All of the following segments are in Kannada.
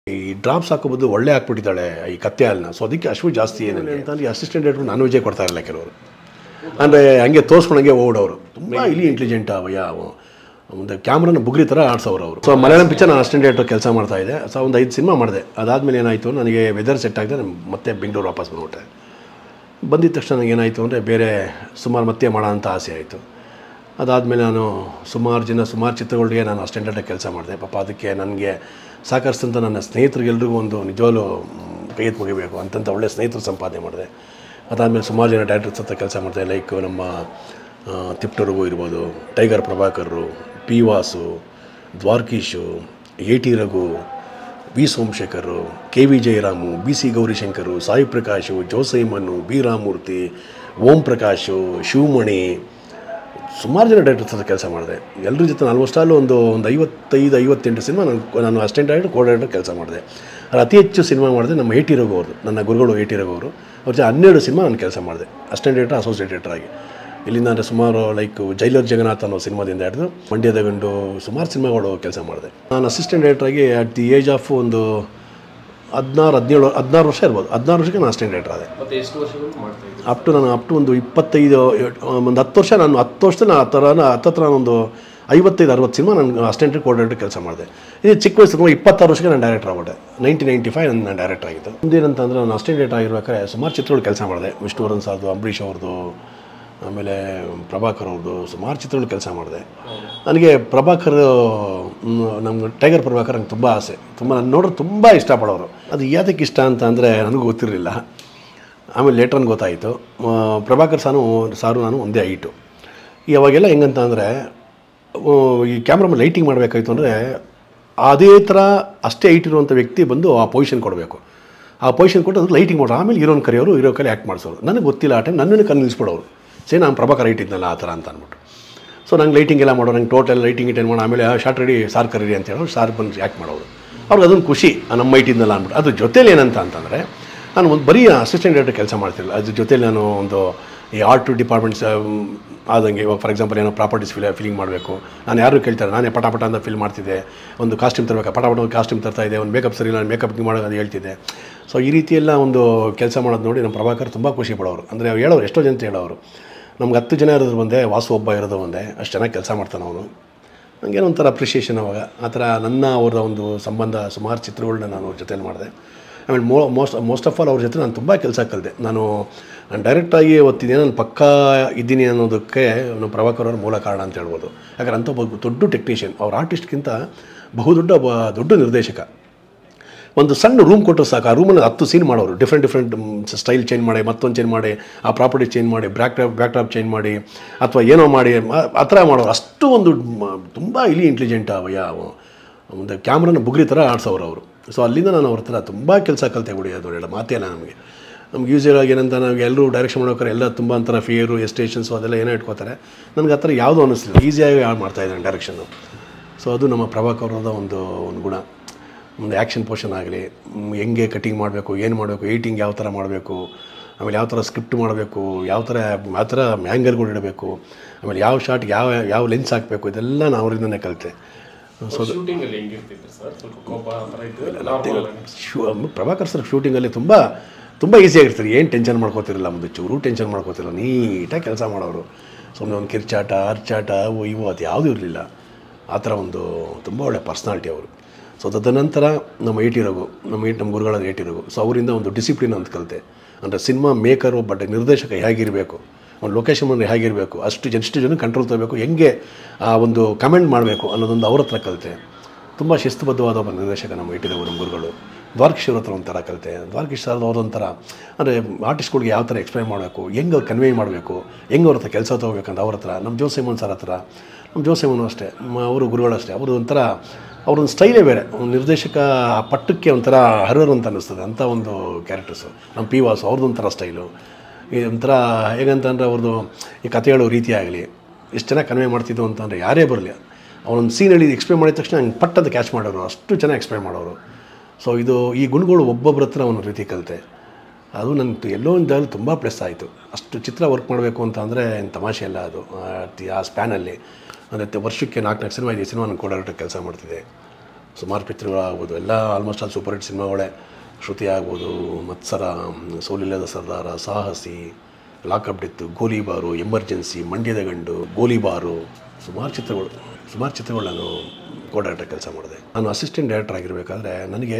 ಈ ಡ್ರಾಪ್ಸ್ ಹಾಕೋ ಬದಲು ಒಳ್ಳೆ ಹಾಕ್ಬಿಟ್ಟಿದ್ದಾಳೆ ಈ ಕತ್ತೆ ಹಾಲನ್ನ ಸೊ ಅದಕ್ಕೆ ಅಷ್ಟು ಜಾಸ್ತಿ ಏನಿದೆ ಅಂತಂದ್ರೆ ಅಸಿಸ್ಟೆಂಟ್ ಡೈರೆಕ್ಟ್ರು ನಾನ್ ವೆಜ್ಜೇ ಕೊಡ್ತಾ ಇರಲಿಲ್ಲ ಕೆಲವರು ಅಂದರೆ ಹಂಗೆ ತೋರಿಸ್ಕೊಂಡಂಗೆ ಓಡೋರು ತುಂಬ ಇಲ್ಲಿ ಇಂಟೆಲಿಜೆಂಟ್ ಅವಯ್ಯ ಅವ ಒಂದು ಕ್ಯಾಮ್ರಾನ ಬುಗ್ರಿ ಥರ ಆಡ್ಸೋರು ಅವರು ಸೊ ಮಲಯಾಳಂ ಪಿಕ್ಚರ್ ನಾನು ಅಸಿಸ್ಟೆಂಟ್ ಡೈರೆಕ್ಟರ್ ಕೆಲಸ ಮಾಡ್ತಾ ಇದ್ದೆ ಸೊ ಒಂದು ಐದು ಸಿನಿಮಾ ಮಾಡಿದೆ ಅದಾದಮೇಲೆ ಏನಾಯಿತು ನನಗೆ ವೆದರ್ ಸೆಟ್ ಆಗಿದೆ ನಾನು ಮತ್ತೆ ಬೆಂಗಳೂರು ವಾಪಸ್ ಬಂದ್ಬಿಟ್ಟೆ ಬಂದಿದ್ದ ತಕ್ಷಣ ನನಗೇನಾಯಿತು ಅಂದರೆ ಬೇರೆ ಸುಮಾರು ಮತ್ತೆ ಮಾಡೋಣ ಅಂತ ಆಸೆ ಆಯಿತು ಅದಾದಮೇಲೆ ನಾನು ಸುಮಾರು ಜನ ಸುಮಾರು ಚಿತ್ರಗಳಿಗೆ ನಾನು ಅಸ್ಟೆಂಟಾಗಿ ಕೆಲಸ ಮಾಡಿದೆ ಪಾಪ ಅದಕ್ಕೆ ನನಗೆ ಸಹಕರಿಸಿದಂಥ ನನ್ನ ಸ್ನೇಹಿತರಿಗೆಲ್ರಿಗೂ ಒಂದು ನಿಜವಾಗ್ಲೂ ಮ್, ಕೈ ಎತ್ತಿ ಮುಗಿಬೇಕು ಅಂತಂತ ಒಳ್ಳೆ ಸ್ನೇಹಿತರು ಸಂಪಾದನೆ ಮಾಡಿದೆ ಅದಾದಮೇಲೆ ಸುಮಾರು ಜನ ಡೈರೆಕ್ಟರ್ಸ್ ಹತ್ರ ಕೆಲಸ ಮಾಡಿದೆ ಲೈಕ್ ನಮ್ಮ ಆ, ತಿಪ್ಟರ್ಗೂ ಇರ್ಬೋದು ಟೈಗರ್ ಪ್ರಭಾಕರ್ರು P Vasu Dwarakish A T Raghu V Somashekar K V Jayaram B C Gowrishankar Sai Prakash ಜೋಸೈಮನ್ನು ಬಿ ರಾಮಮೂರ್ತಿ ಓಂ ಪ್ರಕಾಶು ಶಿವಮಣಿ ಸುಮಾರು ಜನ ಡೈರೆಕ್ಟರ್ಸ್ ಹತ್ರ ಕೆಲಸ ಮಾಡಿದೆ ಎಲ್ಲರ ಜೊತೆ ಆಲ್ಮೋಸ್ಟ್ ಆಲ್ ಒಂದು ಒಂದು ಐವತ್ತೈದು ಐವತ್ತೆಂಟು ಸಿನಿಮಾ ನಾನು ನಾನು ಅಸಿಸ್ಟೆಂಟ್ ಡೈರೆಕ್ಟರ್ ಕೋ ಡೈರೆಕ್ಟರ್ ಕೆಲಸ ಮಾಡಿದೆ ಅದ್ರ ಅತಿ ಹೆಚ್ಚು ಸಿನಿಮಾ ಮಾಡಿದೆ ನಮ್ಮ ಏಟಿ ರಘು ಅವರು ನನ್ನ ಗುರುಗಳು ಏಟಿ ರಘು ಅವರು ಅವ್ರ ಜೊತೆ ಹನ್ನೆರಡು ಸಿನಿಮಾ ನಾನು ಕೆಲಸ ಮಾಡಿದೆ ಅಸಿಸ್ಟೆಂಟ್ ಡೈರೆಕ್ಟರ್ ಅಸೋಸಿಯೇಟ್ ಡೈರೆಕ್ಟರ್ ಆಗಿ ಇಲ್ಲಿಂದ ಅಂದರೆ ಸುಮಾರು ಲೈಕ್ ಜೈಲರ್ ಜಗನ್ನಾಥ್ ಅನ್ನೋ ಸಿನಿಮಾದಿಂದ ಹಿಡಿದು ಮಂಡ್ಯದ ಗಂಡು ಸುಮಾರು ಸಿನಿಮಾಗಳು ಕೆಲಸ ಮಾಡಿದೆ ನಾನು ಅಸಿಸ್ಟೆಂಟ್ ಡೈರೆಕ್ಟ್ರಾಗಿ ಅಟ್ ದಿ ಏಜ್ ಆಫ್ ಒಂದು ಹದಿನಾರು ಹದಿನೇಳು ಹದಿನಾರು ವರ್ಷ ಇರ್ಬೋದು ಹದಿನಾರು ವರ್ಷಕ್ಕೆ ನಾನು ಅಸಿಸ್ಟೆಂಟ್ ಡೈರೆಕ್ಟರ್ ಆದೆ ಮತ್ತೆ ಎಷ್ಟು ವರ್ಷಗಳು ಮಾಡ್ತಾ ಇದ್ದೀವಿ ಅಪ್ ಟು ನಾನು ಅಪ್ ಟು ಒಂದು ಇಪ್ಪತ್ತೈದು ಒಂದು ಹತ್ತು ವರ್ಷ ನಾನು ಹತ್ತು ವರ್ಷದಲ್ಲಿ ನಾನು ಆ ಥರ ಹತ್ತತ್ರ ಒಂದು ಐವತ್ತೈದು ಅರವತ್ತು ಸಿನಿಮಾ ನಾನು ಅಸಿಸ್ಟೆಂಟ್ ಕೋಆರ್ಡಿನೇಟರ್ ಕೆಲಸ ಮಾಡಿದೆ ಇದು ಚಿಕ್ಕ ವಯಸ್ಸು ಇಪ್ಪತ್ತಾರು ವರ್ಷಕ್ಕೆ ನಾನು ಡೈರೆಕ್ಟರ್ ಆಗ್ಬಿಟ್ಟೆ ನೈನ್ಟೀನ್ ನೈಂಟಿ ಫೈವ್ ನಾನು ಡೈರೆಕ್ಟರ್ ಆಗಿದ್ದು ಮುಂದೇನಂತಂದ್ರೆ ನಾನು ಅಸಿಸ್ಟೆಂಟ್ ಡೈರೆಕ್ಟರ್ ಆಗಿರ್ಬೇಕಾದ್ರೆ ಸುಮಾರು ಚಿತ್ರಗಳು ಕೆಲಸ ಮಾಡಿದೆ ವಿಷ್ಣುವರ್ಧನ್ ಸರ್ದು ಅಂಬರೀಷ್ ಅವ್ರದ್ದು ಆಮೇಲೆ ಪ್ರಭಾಕರ್ ಅವ್ರದ್ದು ಸುಮಾರು ಚಿತ್ರಗಳು ಕೆಲಸ ಮಾಡಿದೆ ನನಗೆ ಪ್ರಭಾಕರ್ ನಮ್ಮ ಟೈಗರ್ ಪ್ರಭಾಕರ್ ನಂಗೆ ತುಂಬ ಆಸೆ ತುಂಬ ನಾನು ನೋಡ್ರೆ ತುಂಬ ಇಷ್ಟಪಡೋರು ಅದು ಯಾತಕ್ಕೆ ಇಷ್ಟ ಅಂತ ಅಂದರೆ ನನಗೂ ಗೊತ್ತಿರಲಿಲ್ಲ ಆಮೇಲೆ ಲೇಟ್ರನ್ ಗೊತ್ತಾಯಿತು ಆ, ಪ್ರಭಾಕರ್ ಸಾನು ಸಾರು ನಾನು ಒಂದೇ ಹೈಟು ಯಾವಾಗೆಲ್ಲ ಹೆಂಗಂತ ಅಂದರೆ ಈ ಕ್ಯಾಮ್ರಾ ಲೈಟಿಂಗ್ ಮಾಡಬೇಕಾಯ್ತು ಅಂದರೆ ಅದೇ ಥರ ಅಷ್ಟೇ ಹೈಟ್ ಇರುವಂಥ ವ್ಯಕ್ತಿ ಬಂದು ಆ ಪೊಸಿಷನ್ ಕೊಡಬೇಕು ಆ ಪೊಸಿಷನ್ ಕೊಟ್ಟು ಅದು ಲೈಟಿಂಗ್ ಮಾಡೋರು ಆಮೇಲೆ ಹೀರೋನ್ ಕರೆಯೋರು ಹೀರೋ ಕಲೆ ಆ್ಯಕ್ಟ್ ಮಾಡಿಸೋರು ನನಗೆ ಗೊತ್ತಿಲ್ಲ ಆ ಟೈಮ್ ನನ್ನನ್ನು ಕಣ್ಣು ನಿಲ್ಲಿಸ್ಬಿಡೋರು ಸೇ ನಾನು ಪ್ರಭಾಕರ್ ಹೈಟ್ ಇದ್ನಲ್ಲ ಆ ಥರ ಅಂತ ಅಂದ್ಬಿಟ್ಟು ಸೊ ನಂಗೆ ಲೈಟಿಂಗ್ ಎಲ್ಲ ಮಾಡೋ ನಂಗೆ ಟೋಟಲ್ ಲೈಟಿಂಗ್ ಇಟೇನ್ ಮಾಡೋ ಆಮೇಲೆ ಶಾರ್ಟ್ ರೆಡಿ ಸಾರ್ ಕರೀರಿ ಅಂತ ಹೇಳೋರು ಸಾರ್ ಬಂದು ಆ್ಯಕ್ಟ್ ಮಾಡೋರು ಅವ್ರಿಗೆ ಅದೊಂದು ಖುಷಿ ಆ ನಮ್ಮ ಹೈಟ್ ಇದ್ನಲ್ಲ ಅಂದ್ಬಿಟ್ಟು ಅದ್ರ ಜೊತೇಲಿ ಏನಂತ ಅಂತಂದರೆ ನಾನು ಒಂದು ಬರೀ ಅಸಿಸ್ಟೆಂಟ್ ಡೈರೆಕ್ಟರ್ ಕೆಲಸ ಮಾಡ್ತಿಲ್ಲ ಅದ್ರ ಜೊತೆಲಿ ನಾನು ಒಂದು ಈ ಆರ್ಟ್ ಡಿಪಾರ್ಟ್ಮೆಂಟ್ಸ್ ಆದಂಗೆ ಇವಾಗ ಫಾರ್ ಎಕ್ಸಾಂಪಲ್ ಏನೋ ಪ್ರಾಪರ್ಟೀಸ್ ಫಿಲ್ ಫಿಲಿಂಗ್ ಮಾಡಬೇಕು ನಾನು ಯಾರು ಕೇಳ್ತಾರೆ ನಾನೇ ಪಟ ಪಟ ಅಂತ ಫಿಲ್ ಮಾಡ್ತಿದ್ದೆ ಒಂದು ಕಾಸ್ಟ್ಯೂಮ್ ತರಬೇಕು ಪಟ ಪಟ ಒಂದು ಕಾಸ್ಟ್ಯೂಮ್ ತರ್ತಾ ಇದೆ ಒಂದು ಮೇಕಪ್ ಸರಿ ನಾನು ಮೇಕಪ್ ಮಾಡೋದು ಅದು ಹೇಳ್ತಿದ್ದೆ ಸೊ ಈ ರೀತಿ ಎಲ್ಲ ಒಂದು ಕೆಲಸ ಮಾಡೋದು ನೋಡಿ ನಮ್ಮ ಪ್ರಭಾಕರ್ ತುಂಬ ಖುಷಿ ಪಡೋರು ಅಂದರೆ ಅವ್ರು ಹೇಳೋರು ಎಷ್ಟೋ ಜನ ಹೇಳೋರು ನಮ್ಗೆ ಹತ್ತು ಜನ ಇರೋದು ಒಂದೇ ವಾಸು ಒಬ್ಬ ಇರೋದು ಒಂದೇ ಅಷ್ಟು ಚೆನ್ನಾಗಿ ಕೆಲಸ ಮಾಡ್ತಾನೆ ಅವನು ನನಗೇನೋ ಒಂಥರ ಅಪ್ರಿಷಿಯೇಷನ್ ಅವಾಗ ಆ ಥರ ನನ್ನ ಅವರ ಒಂದು ಸಂಬಂಧ ಸುಮಾರು ಚಿತ್ರಗಳನ್ನ ನಾನು ಅವ್ರ ಜೊತೆಲಿ ಮಾಡಿದೆ ಆಮೇಲೆ ಮೋ ಮೋಸ್ಟ್ ಮೋಸ್ಟ್ ಆಫ್ ಆಲ್ ಅವ್ರ ಜೊತೆ ನಾನು ತುಂಬ ಕೆಲಸ ಕಲಿತೆ ನಾನು ನಾನು ಡೈರೆಕ್ಟಾಗಿ ಓದ್ತಿದ್ದೀನಿ ನಾನು ಪಕ್ಕಾ ಇದ್ದೀನಿ ಅನ್ನೋದಕ್ಕೆ ಅವನು ಪ್ರಭಾಕರ್ ಅವ್ರ ಮೂಲ ಕಾರಣ ಅಂತ ಹೇಳ್ಬೋದು ಯಾಕಂದ್ರೆ ಅಂಥ ಒಬ್ಬ ದೊಡ್ಡ ಟೆಕ್ನಿಷಿಯನ್ ಅವ್ರ ಆರ್ಟಿಸ್ಟ್ಗಿಂತ ಬಹುದೊಡ್ಡ ಒಬ್ಬ ದೊಡ್ಡ ನಿರ್ದೇಶಕ ಒಂದು ಸಣ್ಣ ರೂಮ್ ಕೊಟ್ಟರು ಸಾಕು ಆ ರೂಮಲ್ಲಿ ಹತ್ತು ಸೀನ್ ಮಾಡೋರು ಡಿಫ್ರೆಂಟ್ ಡಿಫ್ರೆಂಟ್ ಸ್ಟೈಲ್ ಚೇಂಜ್ ಮಾಡಿ ಮತ್ತೊಂದು ಚೇಂಜ್ ಮಾಡಿ ಆ ಪ್ರಾಪರ್ಟಿ ಚೇಂಜ್ ಮಾಡಿ backdrop backdrop change ಮಾಡಿ ಅಥವಾ ಏನೋ ಮಾಡಿ ಆ- ಆ ಥರ ಮಾಡೋರು ಅಷ್ಟು ಒಂದು ತುಂಬ ಇಲ್ಲಿ ಇಂಟೆಲಿಜೆಂಟ್ ಅವಯ್ಯ ಅವ ಒಂದು ಕ್ಯಾಮ್ರಾನ ಬುಗ್ರಿ ಥರ ಆಡ್ಸೋರು ಅವರು ಸೊ ಅಲ್ಲಿಂದ ನಾನು ಅವ್ರ ಹತ್ರ ತುಂಬ ಕೆಲಸ ಕಲಿತೆ ಬಿಡಿ ಅದು ಹೇಳ ಮಾತೇ ಇಲ್ಲ ನಮಗೆ ನಮ್ಗೆ ಯೂಸ್ವಲಾಗಿ ಏನಂತ ನಾವು ಎಲ್ಲರೂ ಡೈರೆಕ್ಷನ್ ಮಾಡ್ಬೇಕಾರೆ ಎಲ್ಲ ತುಂಬ ಒಂಥರ ಫಿಯರು ಎಸ್ಟೇಷನ್ಸು ಅದೆಲ್ಲ ಏನೋ ಇಟ್ಕೋತಾರೆ ನನಗೆ ಆ ಥರ ಯಾವುದೂ ಅನ್ನಿಸ್ಲಿಲ್ಲ ಈಸಿಯಾಗಿ ಮಾಡ್ತಾ ಇದ್ದಾನೆ ಡೈರೆಕ್ಷನ್ನು ಸೊ ಅದು ನಮ್ಮ ಪ್ರಭಾಕರ್ ಅವರದ ಒಂದು ಒಂದು ಗುಣ ಒಂದು ಆ್ಯಕ್ಷನ್ ಪೋರ್ಷನ್ ಆಗಲಿ ಹೆಂಗೆ ಕಟಿಂಗ್ ಮಾಡಬೇಕು ಏನು ಮಾಡಬೇಕು ಏಟಿಂಗ್ ಯಾವ ಥರ ಮಾಡಬೇಕು ಆಮೇಲೆ ಯಾವ ಥರ ಸ್ಕ್ರಿಪ್ಟ್ ಮಾಡಬೇಕು ಯಾವ ಥರ ಯಾವ ಥರ ಮ್ಯಾಂಗಲ್ಗಳು ಇಡಬೇಕು ಆಮೇಲೆ ಯಾವ ಶಾರ್ಟ್ ಯಾವ ಯಾವ ಲೆನ್ಸ್ ಹಾಕಬೇಕು ಇದೆಲ್ಲ ನಾನು ಅವರಿಂದನೇ ಕಲಿತೆ ಶೂಟಿಂಗ್ ಅಲ್ಲಿ ಹೆಂಗಿರ್ತಿದ್ರು ಸರ್ ಸ್ವಲ್ಪ ಕೋಪ ಆ ಥರ ಇದ್ದು ನಾರ್ಮಲ್ ಶೂ ಪ್ರಭಾಕರ್ ಸರ್ ಶೂಟಿಂಗಲ್ಲಿ ತುಂಬ ತುಂಬ ಈಸಿಯಾಗಿರ್ತಾರೆ ಏನು ಟೆನ್ಷನ್ ಮಾಡ್ಕೋತಿರಲ್ಲ ಒಂದು ಚೂರು ಟೆನ್ಷನ್ ಮಾಡ್ಕೋತಿರಲ್ಲ ನೀಟಾಗಿ ಕೆಲಸ ಮಾಡೋರು ಸುಮ್ಮನೆ ಒಂದು ಕಿರ್ಚಾಟ ಅರ್ಚಾಟ ಅವು ಇವು ಅದು ಯಾವುದೂ ಇರಲಿಲ್ಲ ಆ ಥರ ಒಂದು ತುಂಬ ಒಳ್ಳೆ ಪರ್ಸ್ನಾಲಿಟಿ ಅವರು ಸೊ ತದನಂತರ ನಮ್ಮ ಏಟಿ ರಘು ನಮ್ಮ ಏಟ್ ನಮ್ಮ ಗುರುಗಳಾದ ಏಟಿ ರಘು ಸೊ ಅವರಿಂದ ಒಂದು ಡಿಸಿಪ್ಲಿನ್ ಅಂತ ಕಲಿತೆ ಅಂದರೆ ಸಿನಿಮಾ ಮೇಕರು ಬಟ್ ನಿರ್ದೇಶಕ ಹೇಗಿರಬೇಕು ಒಂದು ಲೊಕೇಶನ್ ಅಂದರೆ ಹೇಗಿರಬೇಕು ಅಷ್ಟು ಜನ ಎಷ್ಟು ಜನ ಕಂಟ್ರೋಲ್ ತಗೋಬೇಕು ಹೆಂಗೆ ಆ ಒಂದು ಕಮೆಂಟ್ ಮಾಡಬೇಕು ಅನ್ನೋದೊಂದು ಅವ್ರ ಹತ್ರ ಕಲಿತೆ ತುಂಬ ಶಿಸ್ತುಬದ್ಧವಾದ ಒಬ್ಬ ನಿರ್ದೇಶಕ ನಮ್ಮ ಇಟ್ಟಿದ್ದವು ನಮ್ಮ ಗುರುಗಳು ದ್ವಾರಕೀಶ್ವರ ಹತ್ರ ಒಂಥರ ಕಲಿತೆ ದ್ವಾರಕೀಶ್ವರ ಅವ್ರದೊಂಥರ ಅಂದರೆ ಆರ್ಟಿಸ್ಟ್ಗಳಿಗೆ ಯಾವ ಥರ ಎಕ್ಸ್ಪ್ಲೈನ್ ಮಾಡಬೇಕು ಹೆಂಗೆ ಅವ್ರು ಕನ್ವೇ ಮಾಡಬೇಕು ಹೆಂಗೆ ಅವ್ರ ಹತ್ರ ಕೆಲಸ ತೊಗೋಬೇಕಂತ ಅವ್ರ ಹತ್ರ ನಮ್ಮ ಜೋಸೇಮನ್ ಸರ್ ಹತ್ರ ನಮ್ಮ ಜೋಸೇಮನು ಅಷ್ಟೇ ಮ- ಅವರು ಗುರುಗಳು ಅಷ್ಟೇ ಅವರು ಒಂಥರ ಅವ್ರೊಂದು ಸ್ಟೈಲೇ ಬೇರೆ ಒಂದು ನಿರ್ದೇಶಕ ಆ ಪಟ್ಟಕ್ಕೆ ಒಂಥರ ಹರರ್ ಅಂತ ಅನ್ನಿಸ್ತದೆ ಅಂಥ ಒಂದು ಕ್ಯಾರೆಕ್ಟರ್ಸು ನಮ್ಮ ಪಿ ವಾಸು ಅವ್ರದ್ದೊಂಥರ ಸ್ಟೈಲು ಈ ಒಂಥರ ಹೇಗಂತಂದ್ರೆ ಅವ್ರದ್ದು ಈ ಕಥೆ ಹೇಳೋ ರೀತಿ ಆಗಲಿ ಎಷ್ಟು ಚೆನ್ನಾಗಿ ಕನ್ವೆ ಮಾಡ್ತಿದ್ದು ಅಂತಂದರೆ ಯಾರೇ ಬರಲಿ ಅವನೊಂದು ಸೀನ್ ಹೇಳಿ ಎಕ್ಸ್ಪ್ಲೇನ್ ಮಾಡಿದ ತಕ್ಷಣ ಹಂಗೆ ಪಟ್ಟದ ಕ್ಯಾಚ್ ಮಾಡೋರು ಅಷ್ಟು ಚೆನ್ನಾಗಿ ಎಕ್ಸ್ಪ್ಲೇನ್ ಮಾಡೋರು ಸೊ ಇದು ಈ ಗುಣಗಳು ಒಬ್ಬೊಬ್ಬರ ಹತ್ರ ಒಂದು ರೀತಿ ಕಲಿತೆ ಅದು ನನ್ನ ಎಲ್ಲೋ ಒಂದು ಜಾಗದಲ್ಲಿ ತುಂಬ ಪ್ಲಸ್ ಆಯಿತು ಅಷ್ಟು ಚಿತ್ರ ವರ್ಕ್ ಮಾಡಬೇಕು ಅಂತ ಅಂದರೆ ಏನು ತಮಾಷೆ ಅಲ್ಲ ಅದು ಆ ತಿ- ಆ ಸ್ಪ್ಯಾನಲ್ಲಿ ಅಂದರೆ ವರ್ಷಕ್ಕೆ ನಾಲ್ಕು ನಾಲ್ಕು ಸಿನಿಮಾ ಐದು ಸಿನಿಮಾ ನಾನು ಕೊಡೋಟ ಕೆಲಸ ಮಾಡ್ತಿದ್ದೆ ಸುಮಾರು ಪಿಕ್ಚರ್ಗಳಾಗ್ಬೋದು ಎಲ್ಲ ಆಲ್ಮೋಸ್ಟ್ ಆಲ್ ಸೂಪರ್ ಹಿಟ್ ಸಿನಿಮಾಗಳೇ ಶ್ರುತಿ ಆಗ್ಬೋದು ಮತ್ಸರ ಸೋಲಿಲ್ಲದ ಸರ್ದಾರ ಸಾಹಸಿ ಲಾಕಪ್ ಡೆತ್ತು ಗೋಲಿಬಾರು ಎಮರ್ಜೆನ್ಸಿ ಮಂಡ್ಯದ ಗಂಡು ಗೋಲಿಬಾರು ಸುಮಾರು ಚಿತ್ರಗಳು ಸುಮಾರು ಚಿತ್ರಗಳು ನಾನು ಕೋ ಡೈರೆಕ್ಟರ್ ಕೆಲಸ ಮಾಡಿದೆ ನಾನು ಅಸಿಸ್ಟೆಂಟ್ ಡೈರೆಕ್ಟರ್ ಆಗಿರಬೇಕಾದ್ರೆ ನನಗೆ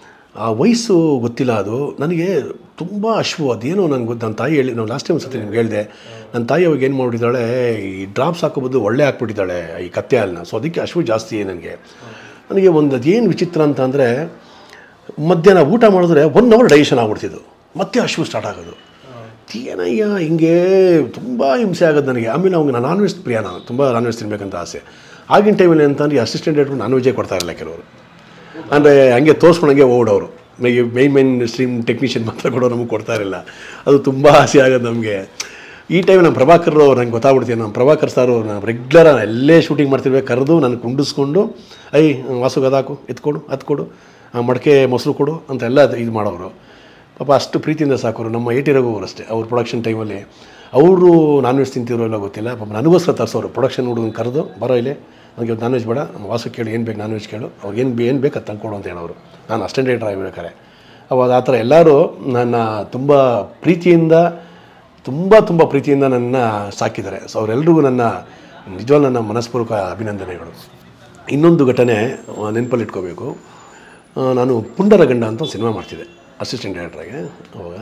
ಆ ವಯಸ್ಸು ಗೊತ್ತಿಲ್ಲ ಅದು ನನಗೆ ತುಂಬ ಅಶ್ವು ಅದೇನೋ ನನಗೆ ಗೊತ್ತು ನನ್ನ ತಾಯಿ ಹೇಳಿ ನಾವು ಲಾಸ್ಟ್ ಟೈಮ್ ಸತಿ ನಿಮ್ಗೆ ಹೇಳಿದೆ ನನ್ನ ತಾಯಿ ಅವಾಗ ಏನು ಮಾಡಿದ್ದಾಳೆ ಈ ಡ್ರಾಪ್ಸ್ ಹಾಕೋ ಬದಲು ಒಳ್ಳೆ ಹಾಕ್ಬಿಟ್ಟಿದ್ದಾಳೆ ಈ ಕತ್ತೆ ಹಾಲನ್ನ ಸೊ ಅದಕ್ಕೆ ಅಶ್ವು ಜಾಸ್ತಿ ನನಗೆ ನನಗೆ ಒಂದು ಅದೇನು ವಿಚಿತ್ರ ಅಂತ ಅಂದರೆ ಮಧ್ಯಾಹ್ನ ಊಟ ಮಾಡಿದ್ರೆ ಒನ್ ಅವರ್ ಡೈಜೆಷನ್ ಆಗ್ಬಿಡ್ತಿದ್ದು ಮತ್ತೆ ಅಶ್ವು ಸ್ಟಾರ್ಟ್ ಆಗೋದು ಏನಯ್ಯ ಹಿಂಗೆ ತುಂಬ ಹಿಂಸೆ ಆಗೋದು ನನಗೆ ಆಮೇಲೆ ಅವ್ನಿಗೆ ನಾನು ನಾನ್ ವೆಜ್ ಪ್ರಿಯ ನಾನು ತುಂಬ ನಾನ್ ವೆಜ್ ತಿನ್ಬೇಕಂತ ಆಸೆ ಆಗಿನ ಟೈಮಲ್ಲಿ ಅಂತಂದ್ರೆ ಅಸಿಸ್ಟೆಂಟ್ ಡೈರೆಕ್ಟ್ರು ನಾನ್ ವೆಜ್ಜೇ ಕೊಡ್ತಾ ಇರಲಿಲ್ಲ ಕೆಲವರು ಅಂದರೆ ಹಂಗೆ ತೋರಿಸ್ಕೊಂಡಂಗೆ ಓಡೋರು ಮೈನ್ ಮೈನ್ ಸ್ಟ್ರೀಮ್ ಟೆಕ್ನಿಷಿಯನ್ ಮಾತ್ರ ಕೊಡೋ ನಮಗೆ ಕೊಡ್ತಾ ಇರಲಿಲ್ಲ ಅದು ತುಂಬ ಆಸೆ ಆಗೋದು ನಮಗೆ ಈ ಟೈಮ್ ನಮ್ಮ ಪ್ರಭಾಕರ್ ನಂಗೆ ಗೊತ್ತಾಗ್ಬಿಡ್ತೀನಿ ನಮ್ಮ ಪ್ರಭಾಕರ್ ಸಾರು ನಾನು ರೆಗ್ಯುಲರ್ ಎಲ್ಲೇ ಶೂಟಿಂಗ್ ಮಾಡ್ತಿರ್ಬೇಕು ಕರೆದು ನಾನು ಕುಂಡಿಸ್ಕೊಂಡು ಐ ವಾಸು ಗದಾಕು ಎತ್ಕೊಡು ಹತ್ಕೊಡು ಆ ಮಡಕೆ ಮೊಸರು ಕೊಡು ಅಂತ ಎಲ್ಲ ಇದು ಮಾಡೋರು ಪಾಪ ಅಷ್ಟು ಪ್ರೀತಿಯಿಂದ ಸಾಕೋರು ನಮ್ಮ ಏಟಿ ರಘುವರು ಅಷ್ಟೇ ಅವ್ರ ಪ್ರೊಡಕ್ಷನ್ ಟೈಮಲ್ಲಿ ಅವರು ನಾನ್ ವೆಜ್ ತಿಂತಿರೋ ಇಲ್ಲ ಗೊತ್ತಿಲ್ಲ ಪಾಪ ನನಗೋಸ್ಕರ ತರಿಸೋರು ಪ್ರೊಡಕ್ಷನ್ ಹುಡುಗನ ಕರೆದು ಬರೋ ಇಲ್ಲಿ ನನಗೆ ನಾನ್ ವೆಜ್ ಬೇಡ ನಮ್ಮ ವಾಸು ಕೇಳು ಏನು ಬೇಕು ನಾನ್ ವೆಜ್ ಕೇಳು ಅವ್ರಿಗೆ ಏನು ಏನು ಬೇಕು ಅದು ತಂದ್ಕೊಡು ಅಂತ ಹೇಳೋರು ನಾನು ಅಸ್ಟೆಂಟ್ ಡೈರೆಕ್ಟರ್ ಆಗಿರ್ಬೇಕಾರೆ ಅವಾಗ ಆ ಥರ ಎಲ್ಲರೂ ನನ್ನ ತುಂಬ ಪ್ರೀತಿಯಿಂದ ತುಂಬ ತುಂಬ ಪ್ರೀತಿಯಿಂದ ನನ್ನ ಸಾಕಿದ್ದಾರೆ ಸೊ ಅವರೆಲ್ಲರಿಗೂ ನನ್ನ ನಿಜವಾಗ್ಲೂ ನನ್ನ ಮನಸ್ಪೂರ್ವಕ ಅಭಿನಂದನೆಗಳು ಇನ್ನೊಂದು ಘಟನೆ ನೆನಪಲ್ಲಿ ಇಟ್ಕೋಬೇಕು ಆ, ನಾನು ಪುಂಡರ ಗಂಡ ಅಂತ ಒಂದು ಸಿನಿಮಾ ಮಾಡ್ತಿದ್ದೆ ಅಸಿಸ್ಟೆಂಟ್ ಡೈರೆಕ್ಟ್ರಾಗೆ ಅವಾಗ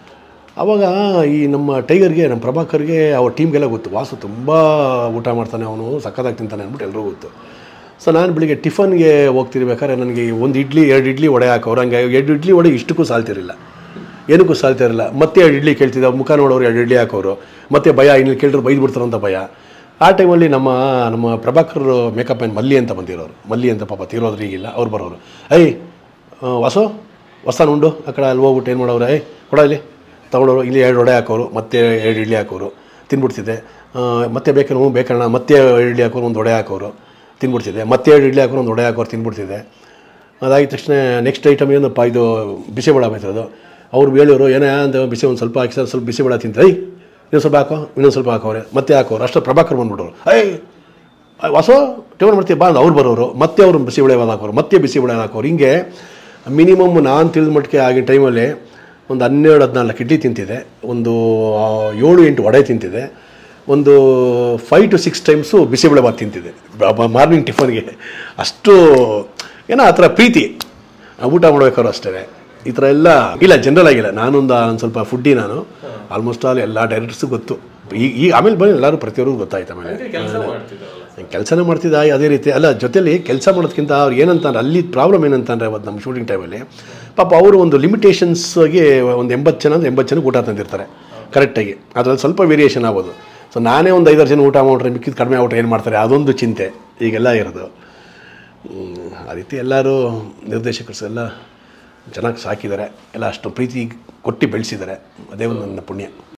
ಆವಾಗ ಈ ನಮ್ಮ ಟೈಗರ್ಗೆ ನಮ್ಮ ಪ್ರಭಾಕರ್ಗೆ ಅವ್ರ ಟೀಮ್ಗೆಲ್ಲ ಗೊತ್ತು ವಾಸು ತುಂಬ ಊಟ ಮಾಡ್ತಾನೆ ಅವನು ಸಕ್ಕತ್ತಾಗಿ ತಿಂತಾನೆ ಅಂದ್ಬಿಟ್ಟು ಎಲ್ರಿಗೂ ಗೊತ್ತು ಸೊ ನಾನು ಬೆಳಿಗ್ಗೆ ಟಿಫನ್ಗೆ ಹೋಗ್ತಿರ್ಬೇಕಾದ್ರೆ ನನಗೆ ಒಂದು ಇಡ್ಲಿ ಎರಡು ಇಡ್ಲಿ ವಡೆ ಹಾಕೋರು ಹಂಗೆ ಎರಡು ಇಡ್ಲಿ ವಡೆ ಇಷ್ಟಕ್ಕೂ ಸಾಲ್ತಿರಲಿಲ್ಲ ಏನಕ್ಕೂ ಸಾಲ್ತಿರಲಿಲ್ಲ ಮತ್ತೆ ಎರಡು ಇಡ್ಲಿ ಕೇಳ್ತಿದ್ದ ಮುಖ ನೋಡೋರು ಎರಡು ಇಡ್ಲಿ ಹಾಕೋರು ಮತ್ತೆ ಭಯ ಇನ್ನು ಕೇಳಿದ್ರು ಬೈದು ಬಿಡ್ತಾರೋ ಅಂತ ಭಯ ಆ ಟೈಮಲ್ಲಿ ನಮ್ಮ ನಮ್ಮ ಪ್ರಭಾಕರ್ ಮೇಕಪ್ ಮ್ಯಾನ್ ಮಲ್ಲಿ ಅಂತ ಬಂದಿರೋರು ಮಲ್ಲಿ ಅಂತ ಪಾಪ ತೀರೋದ್ರು ಈಗಿಲ್ಲ ಅವ್ರು ಬರೋರು ಐ ಆ, ವಾಸು ಹೊಸಾನ ಉಂಡು ಆ ಕಡೆ ಅಲ್ಲಿ ಹೋಗ್ಬಿಟ್ಟು ಏನು ಮಾಡೋರು ಐ ಕೊಡ ಇಲ್ಲಿ ತೊಗೊಂಡೋರು ಇಲ್ಲಿ ಎರಡು ವಡೆ ಹಾಕೋರು ಮತ್ತೆ ಎರಡು ಇಡ್ಲಿ ಹಾಕೋರು ತಿನ್ಬಿಡ್ತಿದ್ದೆ ಆ, ಮತ್ತೆ ಬೇಕೇನು ಹ್ಞೂ ಬೇಕಣ್ಣ ಮತ್ತೆ ಎರಡು ಇಡ್ಲಿ ಹಾಕೋರು ಒಂದು ವಡೆ ಹಾಕೋರು ತಿನ್ಬಿಡ್ತಿದ್ದೆ ಮತ್ತೆ ಎರಡು ಇಡ್ಲಿ ಹಾಕೋರು ಒಂದು ವಡೆ ಹಾಕೋರು ತಿನ್ಬಿಡ್ತಿದ್ದೆ ಅದಾಗಿದ ತಕ್ಷಣ ನೆಕ್ಸ್ಟ್ ಐಟಮ್ ಏನಪ್ಪ ಇದು ಬಿಸಿಬೇಳೆ ಬೈತದು ಅವ್ರು ಹೇಳೋರು ಏನೇ ಅಂತ ಬಿಸಿ ಒಂದು ಸ್ವಲ್ಪ ಹಾಕಿ ಸರ್ ಸ್ವಲ್ಪ ಬಿಸಿಬೇಳೆ ತಿಂತ ಐ ಇನ್ನೊಂದು ಸ್ವಲ್ಪ ಹಾಕೋ ಇನ್ನೊಂದು ಸ್ವಲ್ಪ ಹಾಕೋರೆ ಮತ್ತೆ ಹಾಕೋರು ಅಷ್ಟು ಪ್ರಭಾಕರ್ ಬಂದ್ಬಿಟ್ಟರು ಐ ಹೊಸ ಟೇಬಲ್ ಮಾಡ್ತೀವಿ ಬಾ ಅಂತ ಅವ್ರು ಬರೋರು ಮತ್ತೆ ಅವರು ಬಿಸಿಬೇಳೆ ಹಾಕೋರು ಮತ್ತೆ ಬಿಸಿಬೇಳೆ ಹಾಕೋರು ಹಿಂಗೆ ಮಿನಿಮಮ್ ನಾನು ತಿಳಿದ ಮಟ್ಟಿಗೆ ಆಗಿನ ಟೈಮಲ್ಲಿ ಒಂದು ಹನ್ನೆರಡು ಹದಿನಾಲ್ಕು ಇಡ್ಲಿ ತಿಂತಿದ್ದೆ ಒಂದು ಆ, ಏಳು ಎಂಟು ವಡೆ ತಿಂತಿದ್ದೆ ಒಂದು five to six times bisi bele bath ತಿಂತಿದ್ದೆ ಮಾರ್ನಿಂಗ್ ಟಿಫನ್ಗೆ ಅಷ್ಟು ಏನೋ ಆ ಥರ ಪ್ರೀತಿ ಆ, ಊಟ ಮಾಡ್ಬೇಕಾದ್ರು ಅಷ್ಟೇ ಈ ಥರ ಎಲ್ಲ ಇಲ್ಲ ಜನರಲ್ ಆಗಿಲ್ಲ ನಾನೊಂದು ಒಂದು ಸ್ವಲ್ಪ ಫುಡ್ಡಿ ನಾನು ಆಲ್ಮೋಸ್ಟ್ ಆಲ್ ಎಲ್ಲ ಡೈರೆಕ್ಟರ್ಸು ಗೊತ್ತು ಈ ಈ ಆಮೇಲೆ ಬಂದು ಎಲ್ಲರೂ ಪ್ರತಿಯೊಬ್ಬರಿಗೂ ಗೊತ್ತಾಯ್ತು ಆಮೇಲೆ ಕೆಲಸ ಮಾಡ್ತಿದ್ದಾರಲ್ಲ ಕೆಲಸನೇ ಮಾಡ್ತಿದ್ದ ಅದೇ ರೀತಿ ಅಲ್ಲ ಜೊತೆಲಿ ಕೆಲಸ ಮಾಡೋದಕ್ಕಿಂತ ಅವ್ರು ಏನಂತಂದ್ರೆ ಅಲ್ಲಿ ಪ್ರಾಬ್ಲಮ್ ಏನಂತಂದರೆ ಅವತ್ತು ನಮ್ಮ ಶೂಟಿಂಗ್ ಟೈಮಲ್ಲಿ ಪಾಪ ಅವರು ಒಂದು ಲಿಮಿಟೇಷನ್ಸ್ಗೆ ಒಂದು ಎಂಬತ್ತು ಜನ ಅಂದರೆ ಎಂಬತ್ತು ಜನಕ್ಕೆ ಊಟ ತಂದಿರ್ತಾರೆ ಕರೆಕ್ಟಾಗಿ ಅದರಲ್ಲಿ ಸ್ವಲ್ಪ ವೇರಿಯೇಷನ್ ಆಗ್ಬೋದು ಸೊ ನಾನೇ ಒಂದು ಐದಾರು ಜನ ಊಟ ಮಾಡ್ರೆ ಮಿಕ್ಕಿದ ಕಡಿಮೆ ಆಗ್ಬಿಟ್ರೆ ಏನು ಮಾಡ್ತಾರೆ ಅದೊಂದು ಚಿಂತೆ ಈಗೆಲ್ಲ ಇರೋದು ಹ್ಮ್, ಆ ರೀತಿ ಎಲ್ಲರೂ ನಿರ್ದೇಶಕರು ಎಲ್ಲ ಚೆನ್ನಾಗಿ ಸಾಕಿದ್ದಾರೆ ಎಲ್ಲ ಅಷ್ಟು ಪ್ರೀತಿ ಕೊಟ್ಟು ಬೆಳೆಸಿದ್ದಾರೆ ಅದೇ ಒಂದು ನನ್ನ ಪುಣ್ಯ